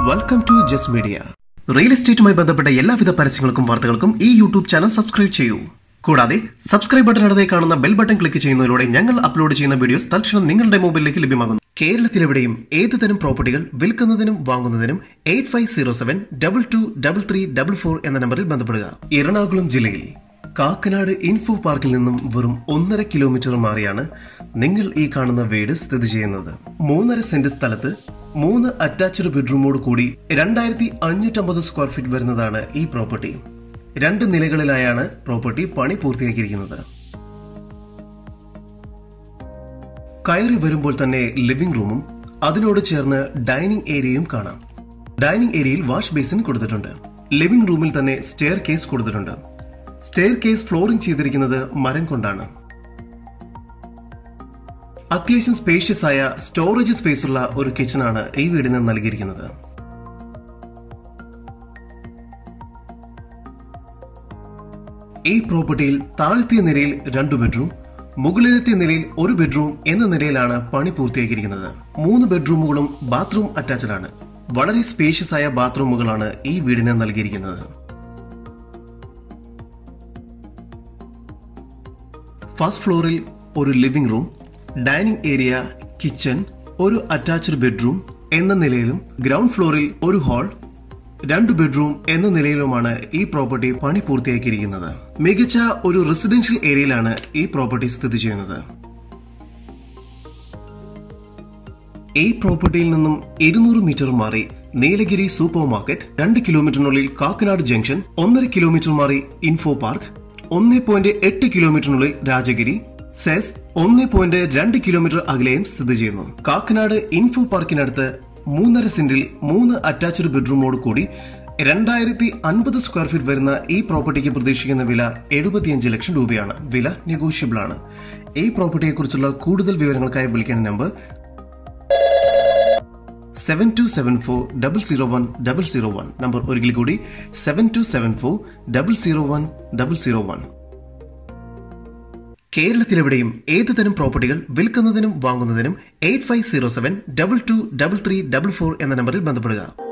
welcome to just media real എസ്റ്റേറ്റുമായി ബന്ധപ്പെട്ട എല്ലാവിധ പരസ്യങ്ങൾക്കും വാർത്തകൾക്കും ഈ യൂട്യൂബ് ചാനൽ സബ്സ്ക്രൈബ് ചെയ്യൂ കൂടാതെ സബ്സ്ക്രൈബ് ബട്ടൺ അടുത്തേ കാണുന്ന ബെൽ ബട്ടൺ ക്ലിക്ക് ചെയ്യുന്നതിലൂടെ ഞങ്ങൾ അപ്ലോഡ് ചെയ്യുന്ന വീഡിയോസ് തൽക്ഷണം നിങ്ങളുടെ മൊബൈലിലേക്ക് ലഭ്യമാകുന്നു കേരളത്തിലെവിടെയും ഏത് തരം പ്രോപ്പർട്ടികൾ വിൽക്കുന്നതിനും വാങ്ങുന്നതിനും eight five zero seven double two double three double four എന്ന നമ്പറിൽ ബന്ധപ്പെടുക എറണാകുളം ജില്ലയിൽ കാക്കനാട് ഇൻഫോ പാർക്കിൽ നിന്നും വെറും ഒന്നര കിലോമീറ്റർ മാറിയാണ് നിങ്ങൾ ഈ കാണുന്ന വീട് സ്ഥിതി ചെയ്യുന്നത് മൂന്നര സെന്റ് സ്ഥലത്ത് മൂന്ന് അറ്റാച്ച്ഡ് ബെഡ്റൂമോട് കൂടി രണ്ടായിരത്തി അഞ്ഞൂറ്റമ്പത് സ്ക്വയർ ഫീറ്റ് വരുന്നതാണ് ഈ പ്രോപ്പർട്ടി രണ്ട് നിലകളിലായാണ് പ്രോപ്പർട്ടി പണി പൂർത്തിയാക്കിയിരിക്കുന്നത് കയറി വരുമ്പോൾ തന്നെ ലിവിംഗ് റൂമും അതിനോട് ചേർന്ന് ഡൈനിങ് ഏരിയയും കാണാം ഡൈനിങ് ഏരിയയിൽ വാഷ് ബേസിൻ കൊടുത്തിട്ടുണ്ട് ലിവിംഗ് റൂമിൽ തന്നെ സ്റ്റെയർ കേസ് കൊടുത്തിട്ടുണ്ട് സ്റ്റെയർ കേസ് ഫ്ലോറിംഗ് ചെയ്തിരിക്കുന്നത് മരം കൊണ്ടാണ് അത്യാവശ്യം സ്പേഷ്യസ് ആയ സ്റ്റോറേജ് സ്പേസ് ഉള്ള ഒരു കിച്ചണാണ് ഈ വീടിന് നൽകിയിരിക്കുന്നത് ഈ പ്രോപ്പർട്ടിയിൽ താഴത്തെ നിലയിൽ രണ്ടു ബെഡ്റൂം മുകളിലത്തെ നിലയിൽ ഒരു ബെഡ്റൂം എന്ന നിലയിലാണ് പണി പൂർത്തിയാക്കിയിരിക്കുന്നത് മൂന്ന് ബെഡ്റൂമുകളും ബാത്റൂം അറ്റാച്ച്ഡ് ആണ് വളരെ സ്പേഷ്യസ് ആയ ബാത്റൂമുകളാണ് ഈ വീടിന് നൽകിയിരിക്കുന്നത് ഫസ്റ്റ് ഫ്ലോറിൽ ഒരു living room dining area kitchen ഒരു അറ്റാച്ച്ഡ് ബെഡ്റൂം എന്ന നിലയിലും ഗ്രൗണ്ട് ഫ്ലോറിൽ ഒരു ഹാൾ രണ്ട് ബെഡ്റൂം എന്ന നിലയിലുമാണ് ഈ പ്രോപ്പർട്ടി പണി പൂർത്തിയാക്കിയിരിക്കുന്നത് മികച്ച ഒരു റെസിഡൻഷ്യൽ ഏരിയയിലാണ് ഈ പ്രോപ്പർട്ടി സ്ഥിതി ചെയ്യുന്നത് ഈ പ്രോപ്പർട്ടിയിൽ നിന്നും ഇരുന്നൂറ് മീറ്റർ മാറി നീലഗിരി സൂപ്പർ മാർക്കറ്റ് രണ്ട് കിലോമീറ്ററിനുള്ളിൽ കാക്കനാട് ജംഗ്ഷൻ ഒന്നര കിലോമീറ്റർ മാറി ഇൻഫോ പാർക്ക് ഒന്ന് പോയിന്റ് എട്ട് കിലോമീറ്ററിനുള്ളിൽ രാജഗിരി സെസ് ഒന്ന് പോയിന്റ് രണ്ട് കിലോമീറ്റർ അകലെയും സ്ഥിതി ചെയ്യുന്നു കാക്കനാട് ഇൻഫോ പാർക്കിനടുത്ത് മൂന്നര സെന്റിൽ മൂന്ന് അറ്റാച്ച്ഡ് ബെഡ്റൂമോട് കൂടി രണ്ടായിരത്തി അൻപത് സ്ക്വയർ ഫീറ്റ് വരുന്ന ഈ പ്രോപ്പർട്ടിക്ക് പ്രതീക്ഷിക്കുന്ന വില എഴുപത്തിയഞ്ച് ലക്ഷം രൂപയാണ് വില നെഗോഷ്യബിൾ ആണ് ഈ പ്രോപ്പർട്ടിയെക്കുറിച്ചുള്ള കൂടുതൽ വിവരങ്ങൾക്കായി വിളിക്കേണ്ട number seven two seven four double zero one double zero one number ഒരിക്കൽ കൂടി seven two seven four double zero one double zero one കേരളത്തിലെവിടെയും ഏത് തരം പ്രോപ്പർട്ടികൾ വിൽക്കുന്നതിനും വാങ്ങുന്നതിനും eight five zero seven double two double three double four എന്ന നമ്പറിൽ ബന്ധപ്പെടുക